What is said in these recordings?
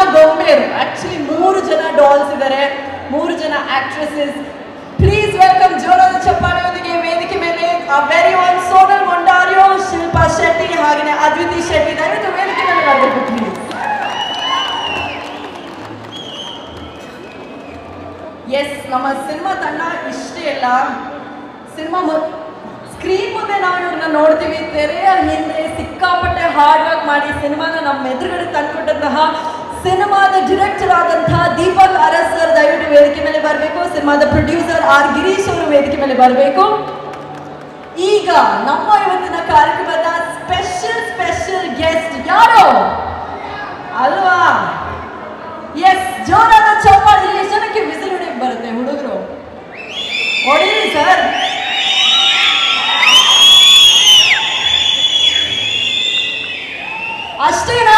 ಗೊಂಬೇರು actually ಮೂರು ಜನ dolls ಇದ್ದಾರೆ ಮೂರು ಜನ ಆಕ್ಟ್ರೆಸಸ್ ಪ್ಲೀಸ್ ವೆಲ್ಕಮ್ ಜೋರಾದ ಚಪ್ಪಾಳೆಯೊಂದಿಗೆ ವೇದಿಕೆ ಮೇಲೆ ಆ ವೆರಿ ಓನ್ ಸೋನಲ್ ಮೊಂಡಾರಿಯೋ ಶಿಲ್ಪಾ ಶೆಟ್ಟಿ ಹಾಗೆಯೇ ಅದ್ವಿತಿ ಶೆಟ್ಟಿ ದಯವಿಟ್ಟು ವೇದಿಕೆ ಮೇಲೆ ಬರಬೇಕು ಪ್ಲೀಸ್ ಎಸ್ ನಮ್ಮ ಸಿನಿಮಾ ತಂಡ ಇಷ್ಟೇ ಅಲ್ಲ ಸಿನಿಮಾ ಸ್ಕ್ರೀನ್ ಮುಂದೆ ನಾವು ಇವ್ರನ್ನ ನೋಡ್ತೀವಿ ತೆರೆಯ ಹಿಂದೆ ಸಿಕ್ಕಾಪಟ್ಟೆ ಹಾರ್ಡ್ ವರ್ಕ್ ಮಾಡಿ ಸಿನಿಮಾನ ನಮ್ಮ ಎದುರುಗಡೆ ತಂದ್ಕೊಟ್ಟಂತಹ ಸಿನಿಮಾದ ಡೈರೆಕ್ಟರ್ ಆದಂತಹ ದೀಪಕ್ ಅರಸ್ ಸರ್ ದಯವಿಟ್ಟು ವೇದಿಕೆ ಮೇಲೆ ಬರಬೇಕು ಸಿನಿಮಾದ ಪ್ರೊಡ್ಯೂಸರ್ ಆರ್ ಗಿರೀಶ್ ಅವರು ವೇದಿಕೆ ಮೇಲೆ ಬರಬೇಕು ಈಗ ನಮ್ಮ ಇವತ್ತಿನ ಕಾರ್ಯಕ್ರಮದ ಸ್ಪೆಷಲ್ ಸ್ಪೆಷಲ್ ಗೆಸ್ಟ್ ಯಾರು ಅಲ್ವಾ ಎಸ್ ಜೋರಾದ ಚಪ್ಪಾಳೆ ಎಷ್ಟು ಜನಕ್ಕೆ ವಿಸಿಲ್ ಹೊಡೆಯಕ್ಕೆ ಬರುತ್ತೆ ಹುಡುಗರು ಹೊಡೀರಿ ಸರ್ ಅಷ್ಟೇನಾ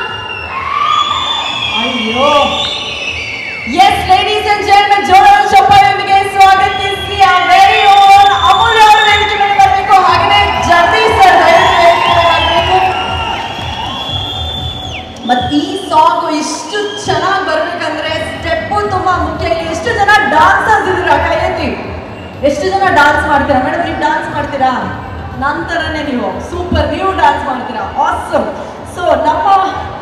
ಅಯ್ಯೋ ಎಸ್ ಲೇಡೀಸ್ ಅಂಡ್ ಜೆಂಟ್ಮೆನ್ ಜೋರಾದ ಚಪ್ಪಾಳೆಯೊಂದಿಗೆ ಸ್ವಾಗತಿಸಿ ಆ ವೆರಿ ಓನ್ ಅಮೂಲ್ಯ ಅವರ ವೇದಿಕೆ ಮೇಲೆ ಬರಬೇಕು ಹಾಗೆಯೇ ಜಗದೀಶ್ ಸರ್ ದಯವಿಟ್ಟು ವೇದಿಕೆ ಮೇಲೆ ಬರಬೇಕು ಮತ್ ಈ ಸಾಂಗ್ ಇಷ್ಟು ಚೆನ್ನಾಗಿ ಬರ್ಬೇಕಂದ್ರೆ ಸ್ಟೆಪ್ಪು ತುಂಬಾ ಮುಖ್ಯ ಇಲ್ಲಿ ಎಷ್ಟು ಜನ ಡಾನ್ಸರ್ಸ್ ಇದ್ದೀರಾ ಕೈ ಎತ್ತಿ ಎಷ್ಟು ಜನ ಡಾನ್ಸ್ ಮಾಡ್ತೀರಾ ಮೇಡಮ್ ನೀವು ಡಾನ್ಸ್ ಮಾಡ್ತೀರಾ ನಂತರನೇ ನೀವು ಸೂಪರ್ ನೀವು ಡಾನ್ಸ್ ಮಾಡ್ತೀರಾ ಆಸಮ್ ಸೊ ನಮ್ಮ